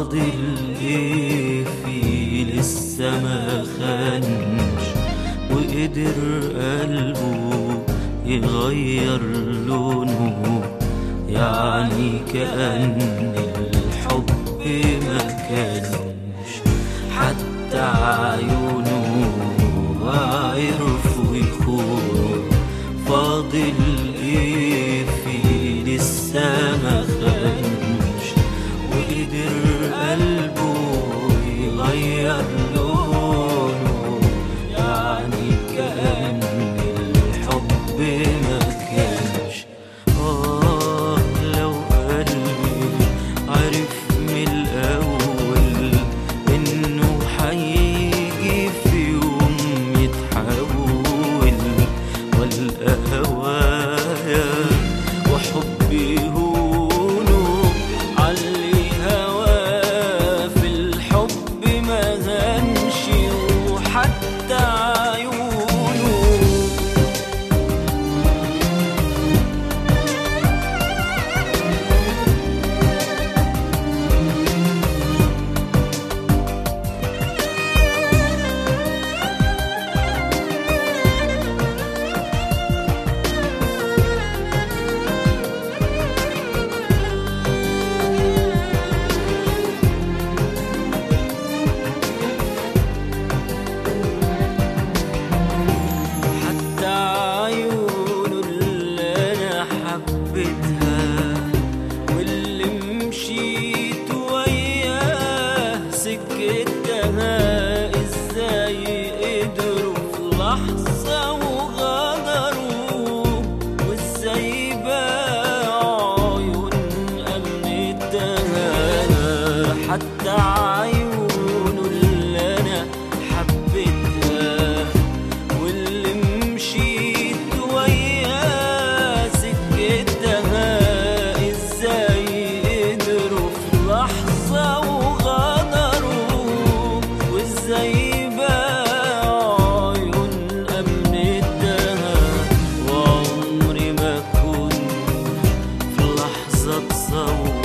فاضل ايه في لسه ما خانش وقدر قلبه يغير لونه يعني كأن الحب ما كانش حتى عيونه عرفوا يخون فاضل ايه في لسه ما خانش وقدر قلبه يغير لونه يعني كأن الحب ما كانش آه لو قلبي عرف من الأول إنه حيجي في يوم يتحول والقى هوايا وحبي هونه علي هواه في الحب ما هنش وحتى عيونه حتى عيونه اللي انا حبيتها واللي مشيت وياه سكتها ازاي قدروا في لحظة وغدروا وازاي باعوا عيون أمنتها حتى عيونه اللي انا حبيتها واللي مشيت وياه سكتها ازاي قدروا في لحظة وغدروا وازاي باعوا عيون أمنتها وعمري ما كنت في لحظة تصور